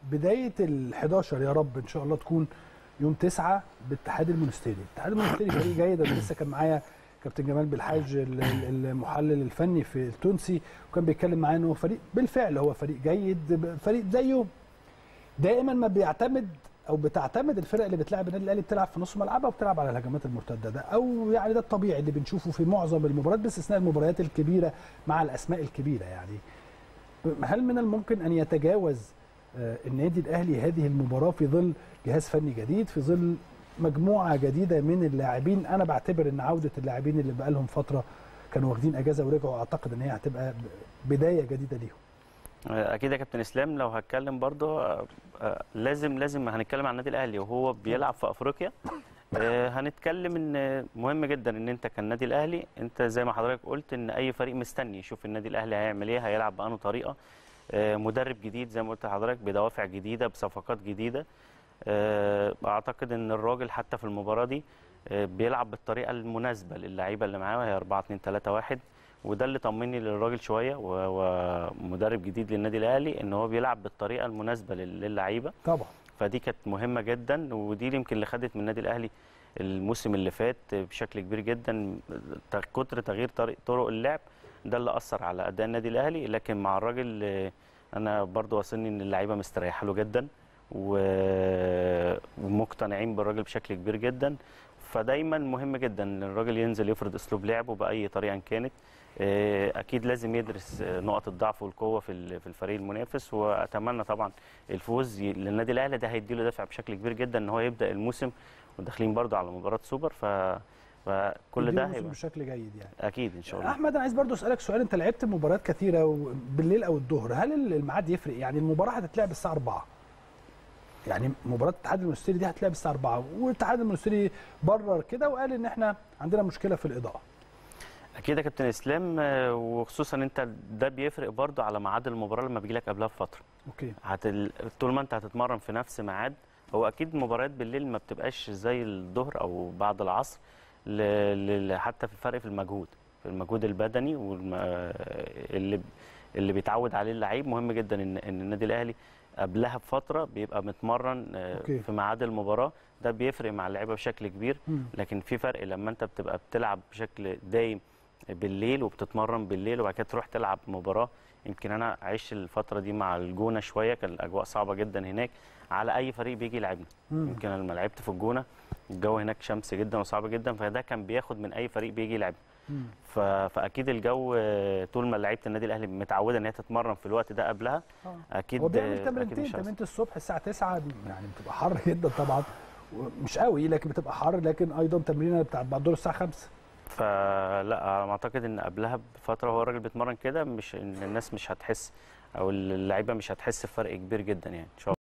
بدايه ال 11 يا رب ان شاء الله تكون يوم 9 بالاتحاد المونستيري الاتحاد المونستيري فريق جيد انا لسه كان معايا كابتن جمال بالحاج ال- ال- المحلل الفني في التونسي وكان بيتكلم معايا ان هو فريق بالفعل هو فريق جيد فريق زيه دائما ما بيعتمد او بتعتمد الفرق اللي بتلعب النادي الاهلي بتلعب في نص ملعبها وبتلعب على الهجمات المرتده ده او يعني ده الطبيعي اللي بنشوفه في معظم المباريات باستثناء المباريات الكبيره مع الاسماء الكبيره يعني هل من الممكن ان يتجاوز آه، النادي الاهلي هذه المباراه في ظل جهاز فني جديد في ظل مجموعه جديده من اللاعبين انا بعتبر ان عوده اللاعبين اللي بقالهم فتره كانوا واخدين اجازه ورجعوا اعتقد ان هي هتبقى بدايه جديده ليهم اكيد يا كابتن اسلام لو هتكلم برضه آه، آه، لازم لازم هنتكلم عن النادي الاهلي وهو بيلعب في افريقيا آه، هنتكلم ان مهم جدا ان انت كالنادي الاهلي انت زي ما حضرتك قلت ان اي فريق مستني يشوف النادي الاهلي هيعمل ايه هيلعب بأنه طريقه آه، مدرب جديد زي ما قلت لحضرتك بدوافع جديده بصفقات جديده آه، اعتقد ان الراجل حتى في المباراه دي آه، بيلعب بالطريقه المناسبه للعيبه اللي معاه وهي 4 2 3 1 وده اللي طمني للراجل شويه و- ومدرب جديد للنادي الاهلي ان هو بيلعب بالطريقه المناسبه لل- للعيبه طبعا فدي كانت مهمه جدا ودي اللي يمكن اللي خدت من النادي الاهلي الموسم اللي فات بشكل كبير جدا ت- كتر تغيير طريق طرق اللعب ده اللي اثر على اداء النادي الاهلي لكن مع الراجل آه، انا برضو واصلني ان اللعيبه مستريحه له جدا و- ومقتنعين بالراجل بشكل كبير جدا فدايما مهم جدا ان الراجل ينزل يفرض اسلوب لعبه باي طريقه كانت آه، اكيد لازم يدرس آه، نقط الضعف والقوه في ال- في الفريق المنافس واتمنى طبعا الفوز ي- للنادي الاهلي ده هيديله دافع بشكل كبير جدا ان هو يبدا الموسم وداخلين برضه على مباراه سوبر ف فكل يديله ده موسم هيبقى بشكل جيد يعني اكيد ان شاء الله احمد انا عايز برضو اسالك سؤال انت لعبت مباريات كثيره و- بالليل او الظهر هل الميعاد يفرق يعني المباراه هتتلعب الساعه 4 يعني مباراه الاتحاد المنستيري دي هتتلعب الساعه 4 والاتحاد المنستيري برر كده وقال ان احنا عندنا مشكله في الاضاءه اكيد يا كابتن اسلام آه، وخصوصا انت ده بيفرق برضه على ميعاد المباراه لما بيجي لك قبلها بفتره اوكي هتل... طول ما انت هتتمرن في نفس ميعاد هو اكيد مباريات بالليل ما بتبقاش زي الظهر او بعد العصر ل... ل... حتى في الفرق في المجهود في المجهود البدني والم... اللي اللي بيتعود عليه اللعيب مهم جدا ان ان النادي الاهلي قبلها بفتره بيبقى متمرن آه، أوكي. في ميعاد المباراه ده بيفرق مع اللعيبه بشكل كبير مم. لكن في فرق لما انت بتبقى بتلعب بشكل دايم بالليل وبتتمرن بالليل وبعد كده تروح تلعب مباراه يمكن انا عشت الفتره دي مع الجونه شويه كان الاجواء صعبه جدا هناك على اي فريق بيجي يلعبنا مم. يمكن أنا لما لعبت في الجونه الجو هناك شمس جدا وصعب جدا فده كان بياخد من اي فريق بيجي يلعبنا مم. ف... فاكيد الجو آه، طول ما لعيبه النادي الاهلي متعوده ان هي تتمرن في الوقت ده قبلها آه. اكيد هو آه، بيعمل أكيد تمرينتين مش هيحصل. تمرينة الصبح الساعه 9 يعني بتبقى حر جدا طبعا مش قوي لكن بتبقى حر لكن ايضا تمرينه بتاعت بعد دور الساعه 5 فلا أنا اعتقد ان قبلها بفتره هو الراجل بيتمرن كده مش ان الناس مش هتحس او اللعيبه مش هتحس بفرق كبير جدا يعني ان شاء الله